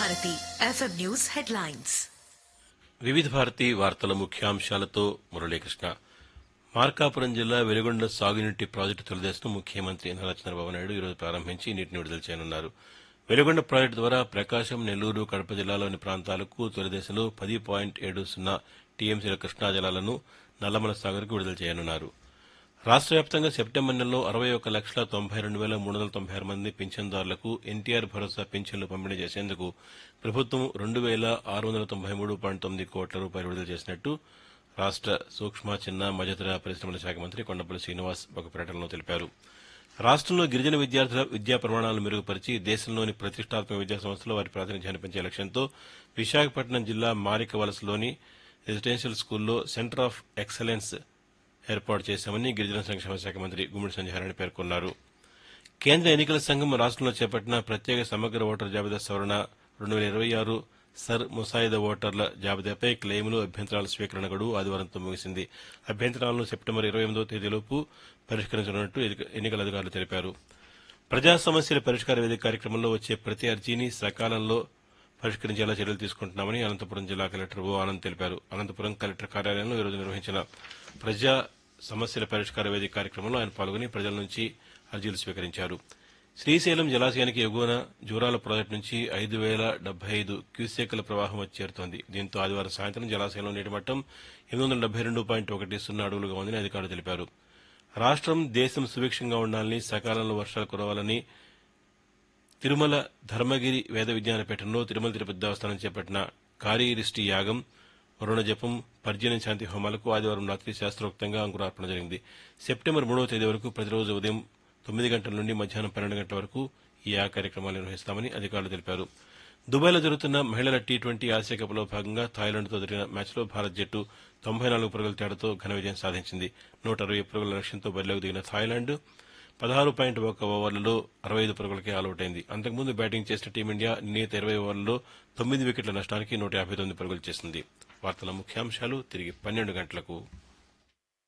Bharati FM news headlines వివిధ భారతి వార్తల ముఖ్యాంశాలతో మురళీకృష్ణ మార్కాపురం జిల్లా వెలుగొండ సాగునీటి ప్రాజెక్టు తొలిదశను ముఖ్యమంత్రి నారా చంద్రబాబు నాయుడు ఈరోజు ప్రారంభించి నీటిని విడుదల చేయనున్నారు వెలుగొండ ప్రాజెక్టు ద్వారా ప్రకాశం నెల్లూరు కడప జిల్లాలోని ప్రాంతాలకు తొలిదశలో పది పాయింట్ ఏడు సున్నా టీఎంసీల కృష్ణా జలాలను నల్లమల సాగర్కు విడుదల చేయనున్నారు రాష్ట్ర వ్యాప్తంగా సెప్టెంబర్ నెలలో అరవై ఒక లక్షల తొంభై రెండు వేల మూడు వందల తొంభై ఆరు మంది పింఛన్దారులకు ఎన్టీఆర్ భరోసా పింఛన్లు పంపిణీ చేసేందుకు ప్రభుత్వం రెండు వేల ఆరు వందల తొంభై మూడు పాయింట్ తొమ్మిది కోట్ల రూపాయలు విడుదల చేసినట్టు రాష్ట్ర సూక్ష్మ చిన్న మధ్యతర పరిశ్రమల శాఖ మంత్రి కొండపల్లి శ్రీనివాస్ ఒక ప్రకటనలో తెలిపారు రాష్ట్రంలో గిరిజన విద్యార్థుల విద్యా ప్రమాణాలను మెరుగుపరిచి దేశంలోని ప్రతిష్టాత్మక విద్యా సంస్థలు వారి ప్రాతినిధ్యాన్ని పెంచే లక్ష్యంతో విశాఖపట్నం జిల్లా మారిక వలసలోని రెసిడెన్షియల్ స్కూల్లో సెంటర్ ఆఫ్ ఎక్సలెన్స్ ఏర్పాటు చేశామని గిరిజన సంక్షేమ శాఖ మంత్రి గుమ్మడి సంజయ్ పేర్కొన్నారు కేంద్ర ఎన్నికల సంఘం రాష్ట్రంలో చేపట్టిన ప్రత్యేక సమగ్ర ఓటర్ జాబితా సవరణ రెండు వేల ఇరవై ఆరు సర్ ముసాయిదా ఓటర్ల జాబితాపై క్లెయిములు అభ్యంతరాల స్వీకరణ గడువు ఆదివారంతో ముగిసింది అభ్యంతరాలను సెప్టెంబర్ ఇరవై ఎనిమిదో తేదీలోపు పరిష్కరించనున్నట్టు ఎన్నికల అధికారులు తెలిపారు ప్రజా సమస్యల పరిష్కార వేదిక కార్యక్రమంలో వచ్చే ప్రతి అర్జీని సకాలంలో పరిష్కరించేలా చర్యలు తీసుకుంటున్నామని అనంతపురం జిల్లా కలెక్టర్ ఓ ఆనంద్ తెలిపారు అనంతపురం కలెక్టర్ కార్యాలయంలో ఈరోజు నిర్వహించిన ప్రజా సమస్యల పరిష్కార వేదిక కార్యక్రమంలో ఆయన పాల్గొని ప్రజల నుంచి అర్జీలు స్వీకరించారు శ్రీశైలం జలాశయానికి ఎగువన జూరాల ప్రాజెక్టు నుంచి ఐదు వేల డెబ్బై ఐదు క్యూసెక్ల ప్రవాహం వచ్చి చేరుతోంది దీంతో ఆదివారం సాయంత్రం జలాశయంలో నీటి మట్టం ఎనిమిది వందల డెబ్బై రెండు పాయింట్ ఒకటి సున్నా అడుగులుగా ఉందని అధికారులు తెలిపారు రాష్ట్రం దేశం సుభిక్షంగా ఉండాలని సకాలంలో వర్షాలు కురవాలని తిరుమల ధర్మగిరి వేద విజ్ఞాన పీఠంలో తిరుమల తిరుపతి దేవస్థానం చేపట్టిన కార్యరిష్టి యాగం వరుణ జపం పర్జన్య శాంతి హోమాలకు ఆదివారం రాత్రి శాస్త్రోక్తంగా అంకురార్పణ జరిగింది సెప్టెంబర్ మూడవ తేదీ వరకు ప్రతిరోజు ఉదయం తొమ్మిది గంటల నుండి మధ్యాహ్నం పన్నెండు గంటల వరకు ఈ యాగ కార్యక్రమాలు నిర్వహిస్తామని అధికారులు తెలిపారు దుబాయ్లో జరుగుతున్న మహిళల టీ ట్వంటీ ఆసియా కప్లో భాగంగా థాయిలాండ్తో జరిగిన మ్యాచ్లో భారత్ జట్టు తొంభై నాలుగు పరుగుల తేడాతో ఘన విజయం సాధించింది నూట అరవై పరుగుల లక్ష్యంతో బరిలోకి దిగిన థాయిలాండ్ పదహారు పాయింట్ ఒక ఓవర్లలో అరవై ఐదు పరుగులకే ఆలౌట్ అయింది అంతకుముందు బ్యాటింగ్ చేసిన టీమిండియా నిర్ణీత ఇరవై ఓవర్లలో తొమ్మిది వికెట్ల నష్టానికి నూట యాభై తొమ్మిది పరుగులు చేసింది వార్తల ముఖ్యాంశాలు తిరిగి పన్నెండు గంటలకు